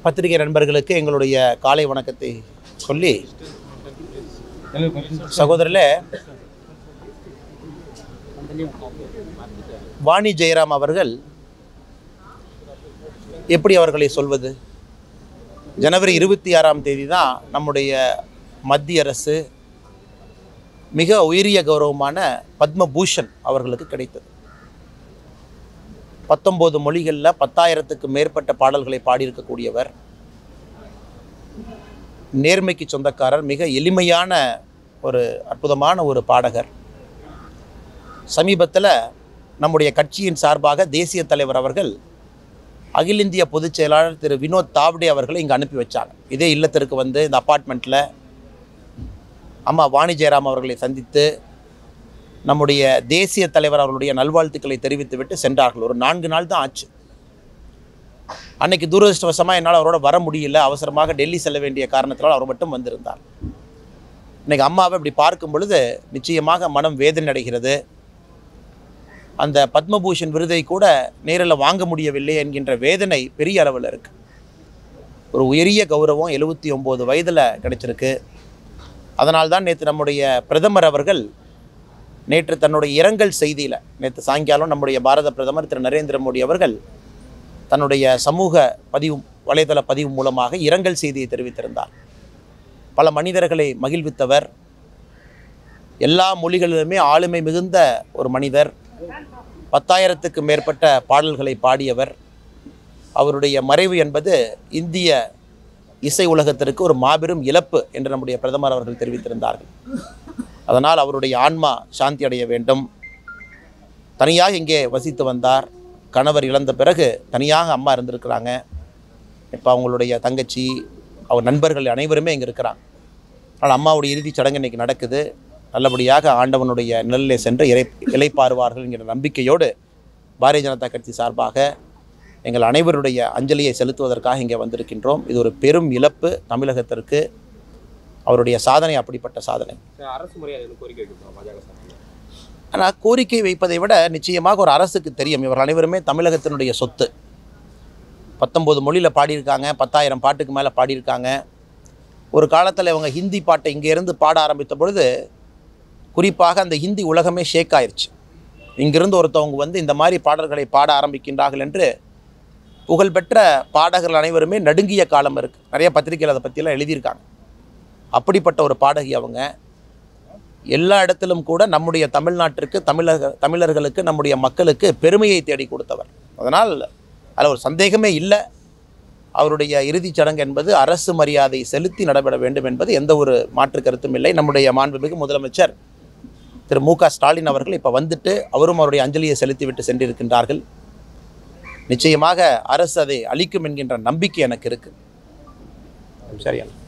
பத்திரிகை நண்பர்களுக்கு எங்களுடைய காலை வணக்கத்தை சொல்லி சகோதரர்களே வாணி ஜெயராம் அவர்கள் எப்படி அவர்களை சொல்வது ஜனவரி இருபத்தி ஆறாம் தேதி தான் நம்முடைய மத்திய அரசு மிக உயரிய கௌரவமான பத்மபூஷன் அவர்களுக்கு கிடைத்தது பத்தொம்போது மொழிகளில் பத்தாயிரத்துக்கு மேற்பட்ட பாடல்களை பாடியிருக்கக்கூடியவர் நேர்மைக்கு சொந்தக்காரர் மிக எளிமையான ஒரு அற்புதமான ஒரு பாடகர் சமீபத்தில் நம்முடைய கட்சியின் சார்பாக தேசிய தலைவர் அவர்கள் அகில இந்திய பொதுச் செயலாளர் திரு வினோத் தாவ்டே அவர்களை இங்கே அனுப்பி வச்சாங்க இதே இல்லத்திற்கு வந்து இந்த அப்பார்ட்மெண்ட்டில் அம்மா வாணி ஜெயராம் அவர்களை சந்தித்து நம்முடைய தேசிய தலைவர் அவர்களுடைய நல்வாழ்த்துக்களை தெரிவித்துவிட்டு சென்றார்கள் ஒரு நான்கு நாள் தான் ஆச்சு அன்னைக்கு துரதிருஷ்டவசமாக என்னால் அவரோட வர முடியல அவசரமாக டெல்லி செல்ல வேண்டிய காரணத்தினால் அவர் மட்டும் வந்திருந்தார் இன்னைக்கு அம்மாவை இப்படி பார்க்கும் பொழுது நிச்சயமாக மனம் வேதனை அடைகிறது அந்த பத்மபூஷன் விருதை கூட நேரில் வாங்க முடியவில்லை என்கின்ற வேதனை பெரிய அளவில் இருக்கு ஒரு உயரிய கௌரவம் எழுபத்தி ஒம்பது வயதில் கிடைச்சிருக்கு அதனால்தான் நேற்று நம்முடைய பிரதமர் அவர்கள் நேற்று தன்னுடைய இரங்கல் செய்தியில் நேற்று சாயங்காலம் நம்முடைய பாரத பிரதமர் திரு நரேந்திர மோடி அவர்கள் தன்னுடைய சமூக பதிவு வலைதள பதிவு மூலமாக இரங்கல் செய்தியை தெரிவித்திருந்தார் பல மனிதர்களை மகிழ்வித்தவர் எல்லா மொழிகளிலுமே ஆளுமை மிகுந்த ஒரு மனிதர் பத்தாயிரத்துக்கு மேற்பட்ட பாடல்களை பாடியவர் அவருடைய மறைவு என்பது இந்திய இசை உலகத்திற்கு ஒரு மாபெரும் இழப்பு என்று நம்முடைய பிரதமர் அவர்கள் தெரிவித்திருந்தார்கள் அதனால் அவருடைய ஆன்மா சாந்தி அடைய வேண்டும் தனியாக இங்கே வசித்து வந்தார் கணவர் இழந்த பிறகு தனியாக அம்மா இருந்திருக்கிறாங்க இப்போ அவங்களுடைய தங்கச்சி அவர் நண்பர்கள் அனைவருமே இங்கே இருக்கிறாங்க ஆனால் அம்மாவுடைய இறுதிச் சடங்கு இன்றைக்கி நடக்குது நல்லபடியாக ஆண்டவனுடைய நிழலிலே சென்று இறை இலைப்பாருவார்கள் என்கிற நம்பிக்கையோடு பாரதிய ஜனதா கட்சி சார்பாக எங்கள் அனைவருடைய அஞ்சலியை செலுத்துவதற்காக இங்கே வந்திருக்கின்றோம் இது ஒரு பெரும் இழப்பு தமிழகத்திற்கு அவருடைய சாதனை அப்படிப்பட்ட சாதனை அரசு முறையாக எதுவும் கோரிக்கை வைக்கணும் பாஜக சார்பில் ஆனால் கோரிக்கை வைப்பதை விட நிச்சயமாக ஒரு அரசுக்கு தெரியும் இவர்கள் அனைவருமே தமிழகத்தினுடைய சொத்து பத்தொம்போது மொழியில் பாடியிருக்காங்க பத்தாயிரம் பாட்டுக்கு மேலே பாடியிருக்காங்க ஒரு காலத்தில் இவங்க ஹிந்தி பாட்டை இங்கேருந்து பாட ஆரம்பித்த பொழுது குறிப்பாக அந்த ஹிந்தி உலகமே ஷேக் ஆயிருச்சு இங்கிருந்து ஒருத்தவங்க வந்து இந்த மாதிரி பாடல்களை பாட ஆரம்பிக்கின்றார்கள் என்று புகழ்பெற்ற பாடகர்கள் அனைவருமே நடுங்கிய காலம் இருக்குது நிறைய பத்திரிகைகள் அதை பற்றியெல்லாம் எழுதியிருக்காங்க அப்படிப்பட்ட ஒரு பாடகி அவங்க எல்லா இடத்திலும் கூட நம்முடைய தமிழ்நாட்டிற்கு தமிழக தமிழர்களுக்கு நம்முடைய மக்களுக்கு பெருமையை தேடி கொடுத்தவர் அதனால் அதில் ஒரு சந்தேகமே இல்லை அவருடைய இறுதிச் சடங்கு என்பது அரசு மரியாதை செலுத்தி நடைபெற வேண்டும் என்பது எந்த ஒரு மாற்று கருத்தும் இல்லை நம்முடைய மாண்புமிகு முதலமைச்சர் திரு மு க ஸ்டாலின் அவர்கள் இப்போ வந்துட்டு அவரும் அவருடைய அஞ்சலியை செலுத்திவிட்டு சென்றிருக்கின்றார்கள் நிச்சயமாக அரசு அதை அளிக்கும் என்கின்ற நம்பிக்கை எனக்கு இருக்குது சரியா